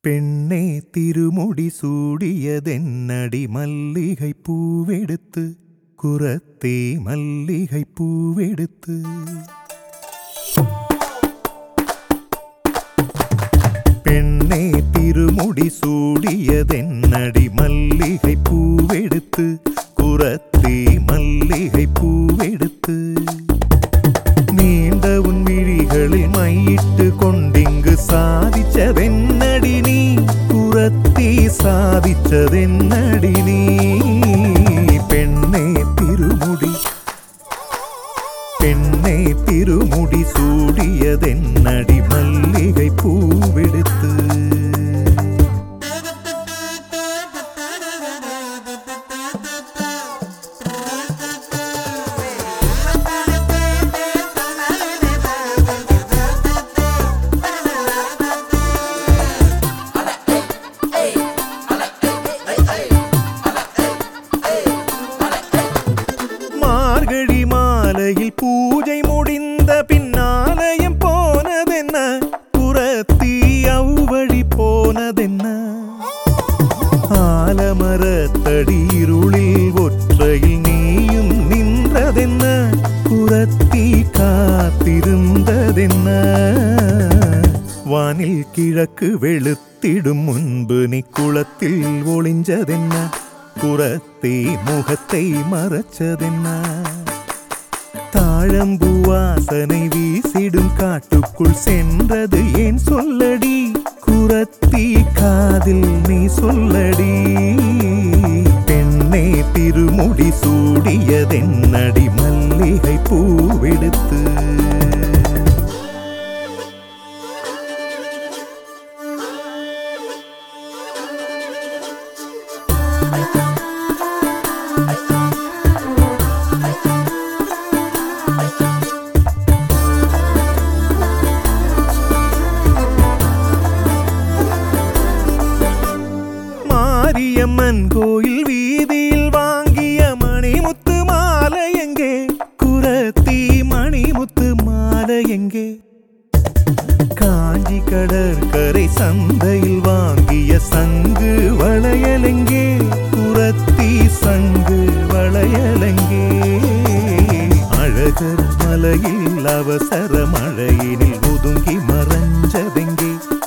பெண்ணே திருமுடி சூடியதென்னடி மல்லிகை பூவெடுத்து குரத்தே மல்லிகை பூவெடுத்து பெண்ணே திருமுடி சூடியதென்னடி மல்லிகை பூவெடுத்து குரத்தே மல்லிகை பூவெடுத்து நீண்ட உன் விழிகளில் மையிட்டு கொண்டிங்கு சாதிச்சதென்னடி நீ குரத்தி சாதிச்சதென்னடி நீ பெண்ணே திருமுடி பெண்ணே திருமுடி சூடியதென்னடி மல்லிகை பூவெடுத்து மார்கழி மாலையில் பூஜை முடிந்த பின்னாலயம் போனதென்ன புறத்தீ அவ்வழி போனதென்ன ஆலமரத்தடி இருளில் ஒற்றையில் நீயும் நின்றதென்ன புறத்தீ காத்திருந்ததென்ன வானில் கிழக்கு வெளுத்திடும் முன்பு நீ குளத்தில் ஒளிஞ்சதென்ன புறத்தே முகத்தை மறைச்சதென்ன தாழம்பூ வாசனை வீசிடும் காட்டுக்குள் சென்றது ஏன் சொல்லடி குரத்தி காதில் நீ சொல்லடி பெண்ணே திருமுடி சூடியதென்னடி மல்லிகை பூவெடுத்து மாரியம்மன் கோயில் வீதியில் வாங்கிய மணிமுத்து மாலை எங்கே குரத்தி மணிமுத்து மாலை எங்கே காஞ்சி கடற்கரை சந்தையில் வாங்கிய சங்கு வளையலெங்கே குரத்தி சங்கு வளையலெங்கே அழகர் மலையில் அவசர மழையினில் ஒதுங்கி மறைஞ்சதெங்கே